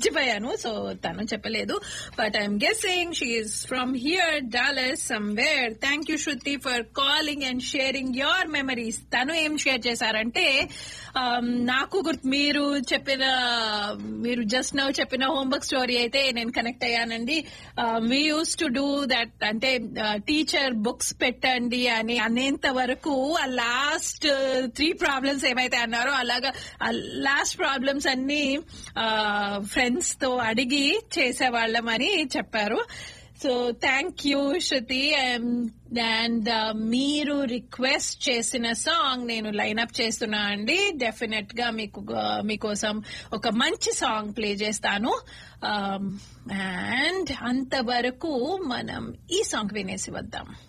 మర్చిపోయాను సో తను చెప్పలేదు but I'm guessing she's from here Dallas somewhere thank you Shruti for calling and sharing your memories తను ఏం share చేశారంటే um, నాకు గుర్తు మీరు చెప్పిన మీరు జస్ట్ నౌ చెప్పిన హోంవర్క్ స్టోరీ అయితే నేను కనెక్ట్ అయ్యానండి we use to do that అంటే టీచర్ బుక్స్ పెట్టండి అని అనేంత వరకు ఆ లాస్ట్ త్రీ ప్రాబ్లమ్స్ ఏమైతే అన్నారో అలాగా ఆ లాస్ట్ ప్రాబ్లమ్స్ అన్ని ఫ్రెండ్స్ తో అడిగి చేసేవాళ్ళం అని చెప్పారు so thank you Shruti and మీరు రిక్వెస్ట్ చేసిన సాంగ్ నేను లైన్అప్ చేస్తున్నా అండి డెఫినెట్ గా మీకు మీకోసం ఒక మంచి సాంగ్ ప్లే చేస్తాను అండ్ అంతవరకు మనం ఈ సాంగ్ వినేసి వద్దాం